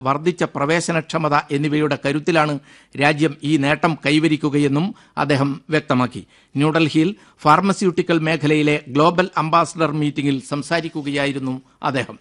വർദ്ധിച്ച പ്രവേശനക്ഷമത എന്നിവയുടെ കരുത്തിലാണ് രാജ്യം ഈ നേട്ടം കൈവരിക്കുകയെന്നും അദ്ദേഹം വ്യക്തമാക്കി ന്യൂഡൽഹിയിൽ ഫാർമസ്യൂട്ടിക്കൽ മേഖലയിലെ ഗ്ലോബൽ അംബാസഡർ മീറ്റിംഗിൽ സംസാരിക്കുകയായിരുന്നു അദ്ദേഹം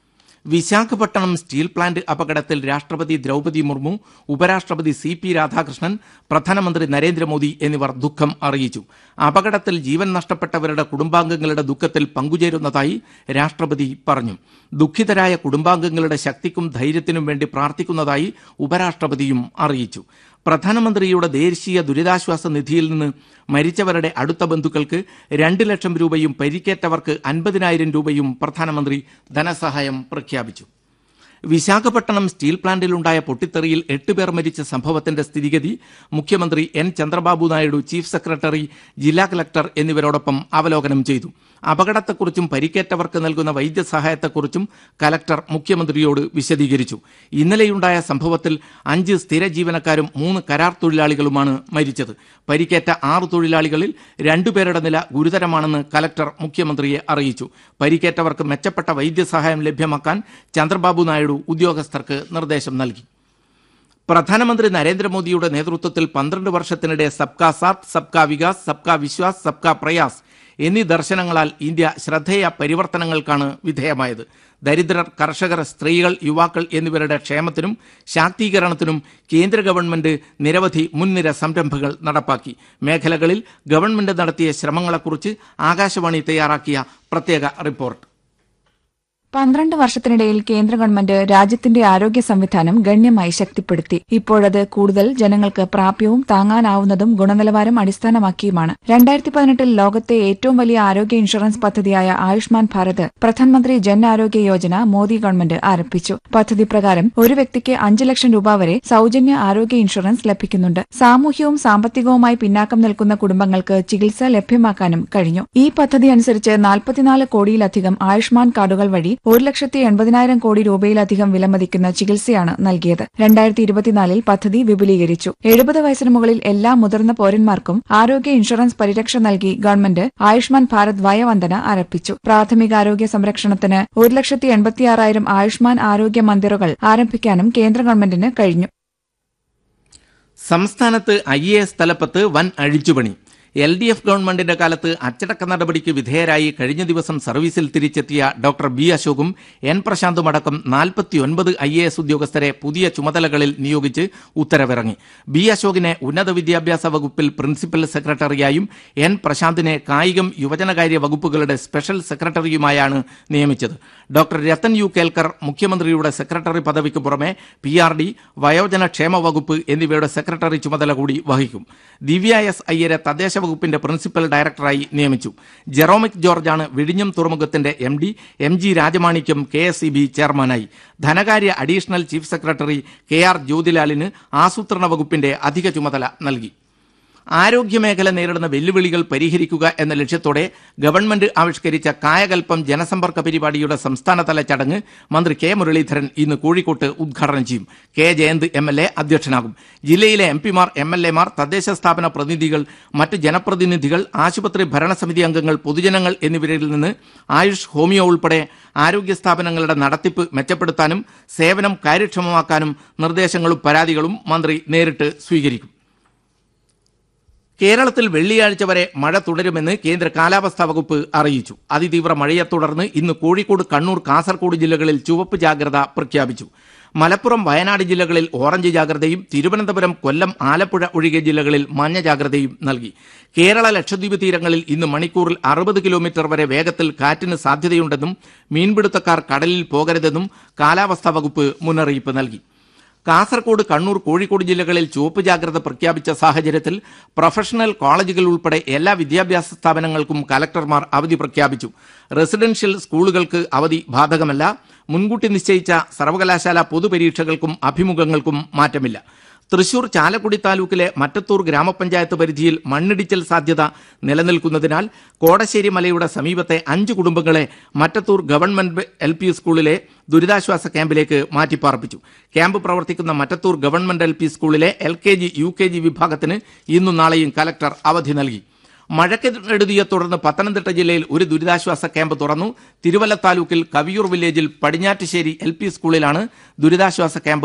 വിശാഖപട്ടണം സ്റ്റീൽ പ്ലാന്റ് അപകടത്തിൽ രാഷ്ട്രപതി ദ്രൗപദി മുർമു ഉപരാഷ്ട്രപതി സി പി രാധാകൃഷ്ണൻ പ്രധാനമന്ത്രി നരേന്ദ്രമോദി എന്നിവർ ദുഃഖം അറിയിച്ചു അപകടത്തിൽ ജീവൻ നഷ്ടപ്പെട്ടവരുടെ കുടുംബാംഗങ്ങളുടെ ദുഃഖത്തിൽ പങ്കുചേരുന്നതായി രാഷ്ട്രപതി പറഞ്ഞു ദുഃഖിതരായ കുടുംബാംഗങ്ങളുടെ ശക്തിക്കും ധൈര്യത്തിനും വേണ്ടി പ്രാർത്ഥിക്കുന്നതായി ഉപരാഷ്ട്രപതിയും അറിയിച്ചു പ്രധാനമന്ത്രിയുടെ ദേശീയ ദുരിതാശ്വാസ നിധിയിൽ നിന്ന് മരിച്ചവരുടെ അടുത്ത ബന്ധുക്കൾക്ക് രണ്ട് ലക്ഷം രൂപയും പരിക്കേറ്റവർക്ക് അൻപതിനായിരം രൂപയും പ്രധാനമന്ത്രി ധനസഹായം പ്രഖ്യാപിച്ചു വിശാഖപട്ടണം സ്റ്റീൽ പ്ലാന്റിലുണ്ടായ പൊട്ടിത്തെറിയിൽ എട്ട് പേർ മരിച്ച സംഭവത്തിന്റെ സ്ഥിതിഗതി മുഖ്യമന്ത്രി N Chandrababu Naidu chief secretary ജില്ലാ കലക്ടർ എന്നിവരോടൊപ്പം അവലോകനം ചെയ്തു അപകടത്തെക്കുറിച്ചും പരിക്കേറ്റവർക്ക് നൽകുന്ന വൈദ്യസഹായത്തെക്കുറിച്ചും കലക്ടർ മുഖ്യമന്ത്രിയോട് വിശദീകരിച്ചു ഇന്നലെയുണ്ടായ സംഭവത്തിൽ അഞ്ച് സ്ഥിര ജീവനക്കാരും മൂന്ന് കരാർ തൊഴിലാളികളുമാണ് മരിച്ചത് പരിക്കേറ്റ ആറ് തൊഴിലാളികളിൽ രണ്ടുപേരുടെ നില ഗുരുതരമാണെന്ന് കലക്ടർ മുഖ്യമന്ത്രിയെ അറിയിച്ചു പരിക്കേറ്റവർക്ക് മെച്ചപ്പെട്ട വൈദ്യസഹായം ലഭ്യമാക്കാൻ ചന്ദ്രബാബു നായിഡു ഉദ്യോഗസ്ഥർക്ക് നിർദ്ദേശം നൽകി പ്രധാനമന്ത്രി നരേന്ദ്രമോദിയുടെ നേതൃത്വത്തിൽ പന്ത്രണ്ട് വർഷത്തിനിടെ സബ്കാ സാത്ത് സബ്കാ വികാസ് സബ്കാ വിശ്വാസ് സബ്കാ പ്രയാസ് എന്നീ ദർശനങ്ങളാൽ ഇന്ത്യ ശ്രദ്ധേയ പരിവർത്തനങ്ങൾക്കാണ് വിധേയമായത് ദരിദ്രർ കർഷകർ സ്ത്രീകൾ യുവാക്കൾ എന്നിവരുടെ ക്ഷേമത്തിനും ശാക്തീകരണത്തിനും കേന്ദ്ര ഗവൺമെന്റ് നിരവധി മുൻനിര സംരംഭങ്ങൾ നടപ്പാക്കി മേഖലകളിൽ ഗവൺമെന്റ് നടത്തിയ ശ്രമങ്ങളെക്കുറിച്ച് ആകാശവാണി തയ്യാറാക്കിയ പ്രത്യേക റിപ്പോർട്ട് പന്ത്രണ്ട് വർഷത്തിനിടയിൽ കേന്ദ്ര ഗവൺമെന്റ് രാജ്യത്തിന്റെ ആരോഗ്യ സംവിധാനം ഗണ്യമായി ശക്തിപ്പെടുത്തി ഇപ്പോഴത് കൂടുതൽ ജനങ്ങൾക്ക് പ്രാപ്യവും താങ്ങാനാവുന്നതും ഗുണനിലവാരം അടിസ്ഥാനമാക്കിയുമാണ് രണ്ടായിരത്തി പതിനെട്ടിൽ ലോകത്തെ ഏറ്റവും വലിയ ആരോഗ്യ ഇൻഷുറൻസ് പദ്ധതിയായ ആയുഷ്മാൻ ഭാരത് പ്രധാനമന്ത്രി ജൻ ആരോഗ്യ യോജന മോദി ഗവൺമെന്റ് ആരംഭിച്ചു പദ്ധതി പ്രകാരം ഒരു വ്യക്തിക്ക് അഞ്ച് ലക്ഷം രൂപ വരെ സൌജന്യ ആരോഗ്യ ഇൻഷുറൻസ് ലഭിക്കുന്നുണ്ട് സാമൂഹ്യവും സാമ്പത്തികവുമായി പിന്നാക്കം നിൽക്കുന്ന കുടുംബങ്ങൾക്ക് ചികിത്സ ലഭ്യമാക്കാനും കഴിഞ്ഞു ഈ പദ്ധതി അനുസരിച്ച് നാൽപ്പത്തിനാല് കോടിയിലധികം ആയുഷ്മാൻ കാർഡുകൾ വഴി ഒരു ലക്ഷത്തി എൺപതിനായിരം കോടി രൂപയിലധികം വിലമതിക്കുന്ന ചികിത്സയാണ് നൽകിയത് രണ്ടായിരത്തി ഇരുപത്തിനാലിൽ പദ്ധതി വിപുലീകരിച്ചു എഴുപത് വയസ്സിന് മുകളിൽ എല്ലാ മുതിർന്ന പൌരന്മാർക്കും ആരോഗ്യ ഇൻഷുറൻസ് പരിരക്ഷ നൽകി ഗവൺമെന്റ് ആയുഷ്മാൻ ഭാരത് വയവന്ദന ആരംഭിച്ചു പ്രാഥമികാരോഗ്യ സംരക്ഷണത്തിന് ഒരു ലക്ഷത്തി എൺപത്തിയാറായിരം ആയുഷ്മാൻ ആരോഗ്യ മന്ദിറുകൾ ആരംഭിക്കാനും കേന്ദ്ര ഗവൺമെന്റിന് കഴിഞ്ഞു സംസ്ഥാനത്ത് ഐ എ എസ് തലപ്പത്ത് വൻ അഴിച്ചുപണി എൽ ഡി എഫ് ഗവൺമെന്റിന്റെ കാലത്ത് അച്ചടക്ക നടപടിക്ക് വിധേയരായി കഴിഞ്ഞ ദിവസം സർവീസിൽ തിരിച്ചെത്തിയ ഡോക്ടർ ബി അശോകും എൻ പ്രശാന്തും അടക്കം നാൽപ്പത്തിയൊൻപത് ഐ എ എസ് ഉദ്യോഗസ്ഥരെ പുതിയ ചുമതലകളിൽ നിയോഗിച്ച് ഉത്തരവിറങ്ങി ബി അശോകിനെ ഉന്നത വിദ്യാഭ്യാസ വകുപ്പിൽ പ്രിൻസിപ്പൽ സെക്രട്ടറിയായും എൻ പ്രശാന്തിനെ കായികം യുവജനകാര്യ വകുപ്പുകളുടെ സ്പെഷ്യൽ സെക്രട്ടറിയുമായാണ് നിയമിച്ചത് ഡോക്ടർ രത്തൻ യു കേൽക്കർ മുഖ്യമന്ത്രിയുടെ സെക്രട്ടറി പദവിക്ക് പുറമെ പി ആർ ഡി വയോജന ക്ഷേമ വകുപ്പ് എന്നിവയുടെ സെക്രട്ടറി ചുമതല കൂടി വഹിക്കും ദിവ്യ എസ് അയ്യരെ തദ്ദേശ വകുപ്പിന്റെ പ്രിൻസിപ്പൽ ഡയറക്ടറായി നിയമിച്ചു ജെറോമിക് ജോർജാണ് വിഴിഞ്ഞം തുറമുഖത്തിന്റെ M D M G Rajamanikyam K S E B ചെയർമാനായി ധനകാര്യ additional chief secretary K R ജ്യോതിലാലിന് ആസൂത്രണ വകുപ്പിന്റെ അധിക ചുമതല നൽകി ആരോഗ്യമേഖല നേരിടുന്ന വെല്ലുവിളികൾ പരിഹരിക്കുക എന്ന ലക്ഷ്യത്തോടെ ഗവൺമെന്റ് ആവിഷ്കരിച്ച കായകൽപ്പം ജനസമ്പർക്ക പരിപാടിയുടെ സംസ്ഥാനതല ചടങ്ങ് മന്ത്രി കെ മുരളീധരൻ ഇന്ന് കോഴിക്കോട്ട് ഉദ്ഘാടനം ചെയ്യും K Jayanth M L A അധ്യക്ഷനാകും ജില്ലയിലെ എം പിമാർ എം എൽ എമാർ തദ്ദേശ സ്ഥാപന പ്രതിനിധികൾ മറ്റ് ജനപ്രതിനിധികൾ ആശുപത്രി ഭരണസമിതി അംഗങ്ങൾ പൊതുജനങ്ങൾ എന്നിവരിൽ നിന്ന് ആയുഷ് ഹോമിയോ ഉൾപ്പെടെ ആരോഗ്യ സ്ഥാപനങ്ങളുടെ നടത്തിപ്പ് മെച്ചപ്പെടുത്താനും സേവനം കാര്യക്ഷമമാക്കാനും നിർദ്ദേശങ്ങളും പരാതികളും മന്ത്രി നേരിട്ട് സ്വീകരിക്കും കേരളത്തിൽ വെള്ളിയാഴ്ച വരെ മഴ തുടരുമെന്ന് കേന്ദ്ര കാലാവസ്ഥാ വകുപ്പ് അറിയിച്ചു അതിതീവ്ര മഴയെ തുടർന്ന് ഇന്ന് കോഴിക്കോട് കണ്ണൂർ കാസർഗോഡ് ജില്ലകളിൽ ചുവപ്പ് ജാഗ്രത പ്രഖ്യാപിച്ചു മലപ്പുറം വയനാട് ജില്ലകളിൽ ഓറഞ്ച് ജാഗ്രതയും തിരുവനന്തപുരം കൊല്ലം ആലപ്പുഴ ഒഴികെ ജില്ലകളിൽ മഞ്ഞ ജാഗ്രതയും നൽകി കേരള ലക്ഷദ്വീപ് തീരങ്ങളിൽ ഇന്ന് മണിക്കൂറിൽ അറുപത് കിലോമീറ്റർ വരെ വേഗത്തിൽ കാറ്റിന് സാധ്യതയുണ്ടെന്നും മീൻപിടുത്തക്കാർ കടലിൽ പോകരുതെന്നും കാലാവസ്ഥാ വകുപ്പ് മുന്നറിയിപ്പ് നൽകി കാസർകോട് കണ്ണൂർ കോഴിക്കോട് ജില്ലകളിൽ ചുവപ്പ് ജാഗ്രത പ്രഖ്യാപിച്ച സാഹചര്യത്തിൽ പ്രൊഫഷണൽ കോളേജുകൾ ഉൾപ്പെടെ എല്ലാ വിദ്യാഭ്യാസ സ്ഥാപനങ്ങൾക്കും കലക്ടർമാർ അവധി പ്രഖ്യാപിച്ചു റെസിഡൻഷ്യൽ സ്കൂളുകൾക്ക് അവധി ബാധകമല്ല മുൻകൂട്ടി നിശ്ചയിച്ച സർവകലാശാല പൊതുപരീക്ഷകൾക്കും അഭിമുഖങ്ങൾക്കും മാറ്റമില്ല തൃശൂർ ചാലക്കുടി താലൂക്കിലെ മറ്റത്തൂർ ഗ്രാമപഞ്ചായത്ത് പരിധിയിൽ മണ്ണിടിച്ചൽ സാധ്യത നിലനിൽക്കുന്നതിനാൽ കോടശ്ശേരി മലയുടെ സമീപത്തെ അഞ്ച് കുടുംബങ്ങളെ മറ്റത്തൂർ ഗവൺമെന്റ് എൽ പി സ്കൂളിലെ ദുരിതാശ്വാസ ക്യാമ്പിലേക്ക് മാറ്റിപ്പാർപ്പിച്ചു ക്യാമ്പ് പ്രവർത്തിക്കുന്ന മറ്റത്തൂർ ഗവൺമെന്റ് എൽ പി സ്കൂളിലെ L K G U K G വിഭാഗത്തിന് ഇന്നും നാളെയും കലക്ടർ അവധി നൽകി മഴക്കെടുതിയെ തുടർന്ന് പത്തനംതിട്ട ജില്ലയിൽ ഒരു ദുരിതാശ്വാസ ക്യാമ്പ് തുറന്നു തിരുവല്ല താലൂക്കിൽ കവിയൂർ വില്ലേജിൽ പടിഞ്ഞാറ്റുശ്ശേരി എൽ പി സ്കൂളിലാണ് ദുരിതാശ്വാസ ക്യാമ്പ്